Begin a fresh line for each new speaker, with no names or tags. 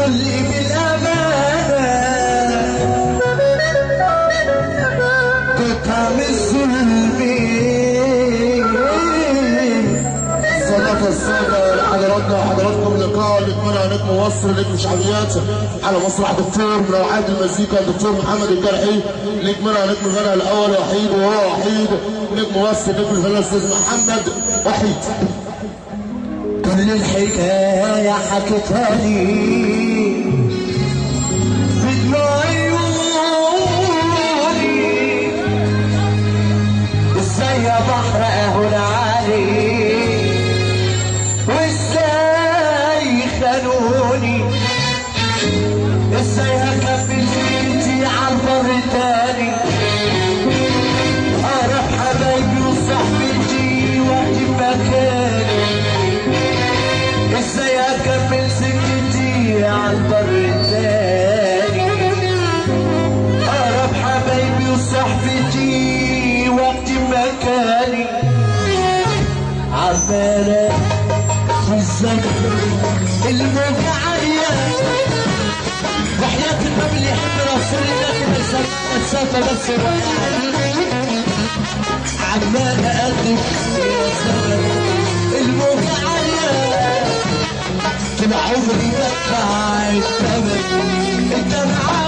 قل لي بالأمانة تطعم الظلمين
صدق السادة لحضراتنا وحضراتكم لقاء نتمنى نجم مصر نجم شعبيات على مسرح دكتور من روعات المزيكا الدكتور محمد الجرحي نجمنا نجم الغنى الاول وحيد وهو وحيد نجم مصر نجم الفنان الاستاذ محمد وحيد
كل الحكاية حكيتها لي بدموع عيوني ازاي يا بحر اهون عليك وازاي خانوني ازاي هكمل بيتي على البر تاني اعرف حبايبي وصاحبتي وقت مكاني ازاي اكمل سكتي على البر الثاني اقرب حبايبي وصاحبتي وقت مكاني عمالة في الزمن الموجة عالية وحياة النبي اللي يحب رسول الله كده مسافة بس عمال اقدم يا زمن الموجة عالية طول عمري بدفع الثمن الدمعة